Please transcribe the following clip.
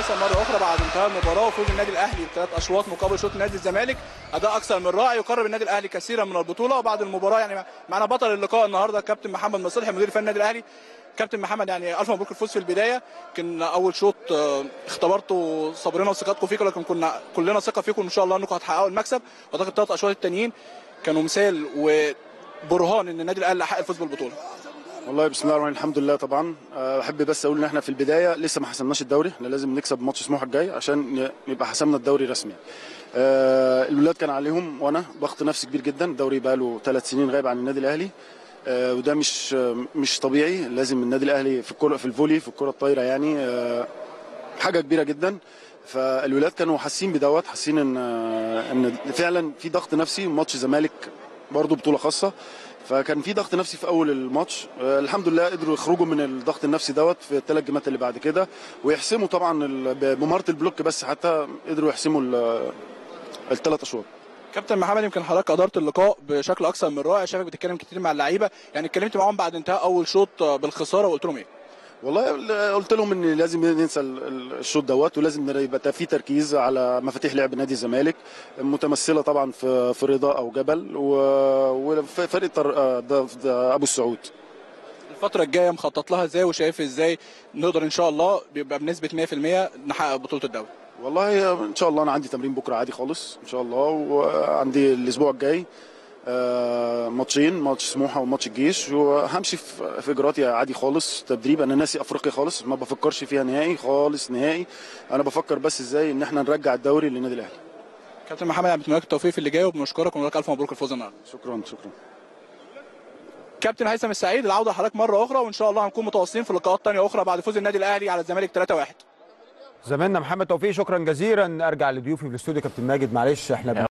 هيثم مره اخرى بعد انتهاء المباراه وفوز النادي الاهلي بثلاث اشواط مقابل شوط نادي الزمالك اداء اكثر من رائع يقرب النادي الاهلي كثيرا من البطوله وبعد المباراه يعني معنا بطل اللقاء النهارده كابتن محمد مصلحي مدير فني النادي الاهلي كابتن محمد يعني الف مبروك الفوز في البدايه كان اول شوط آه، اختبرتوا صبرنا وثقتكم فيكم لكن كنا كلنا ثقه فيكم ان شاء الله انكم هتحققوا المكسب واعتقد الثلاث اشواط التانيين كانوا مثال وبرهان ان النادي الاهلي حقق الفوز بالبطوله والله بسم الله الرحمن الرحيم الحمد لله طبعا أه، بحب بس اقول ان احنا في البدايه لسه ما حسمناش الدوري احنا لازم نكسب ماتش سموحه الجاي عشان ن- نبقى حسمنا الدوري رسمي أه، الولاد كان عليهم وانا ضغط نفسي كبير جدا الدوري بقى له ثلاث سنين غايب عن النادي الاهلي أه، وده مش مش طبيعي لازم النادي الاهلي في الكره في الفولي في الكره الطايره يعني أه، حاجه كبيره جدا فالولاد كانوا حاسين بدوت حاسين ان ان فعلا في ضغط نفسي ماتش زمالك برضه بطوله خاصه فكان في ضغط نفسي في اول الماتش آه، الحمد لله قدروا يخرجوا من الضغط النفسي دوت في الثلاث جيمات اللي بعد كده ويحسموا طبعا ال- بمهاره البلوك بس حتى قدروا يحسموا الثلاث اشواط كابتن محمد يمكن حضرتك ادارت اللقاء بشكل اكثر من رائع شايفك بتتكلم كتير مع اللعيبه يعني اتكلمت معاهم بعد انتهاء اول شوط آه، بالخساره وقلت لهم ايه والله قلت لهم ان لازم ننسى ال- ال- الشوط دوت ولازم يبقى في تركيز على مفاتيح لعب نادي الزمالك متمثله طبعا في في رضا او جبل و- وفرقه طر- آه، ده- ده ابو السعود الفتره الجايه مخطط لها ازاي وشايف ازاي نقدر ان شاء الله بيبقى بنسبه 100% نحقق بطوله الدوري والله ان شاء الله انا عندي تمرين بكره عادي خالص ان شاء الله وعندي الاسبوع الجاي آه، ماتشين ماتش سموحه وماتش الجيش وهمشي في في اجراءاتي عادي خالص تدريب انا ناسي افريقيا خالص ما بفكرش فيها نهائي خالص نهائي انا بفكر بس ازاي ان احنا نرجع الدوري للنادي الاهلي كابتن محمد يعني بنتمنى لك التوفيق في اللي جاي وبنشكرك ونقول لك الف مبروك الفوز النهارده شكرا شكرا كابتن هيثم السعيد العوده لحضرتك مره اخرى وان شاء الله هنكون متواصلين في لقاءات ثانيه اخرى بعد فوز النادي الاهلي على الزمالك 3-1 زميلنا محمد توفيق شكرا جزيلا ارجع لضيوفي في الاستوديو كابتن ماجد معلش احنا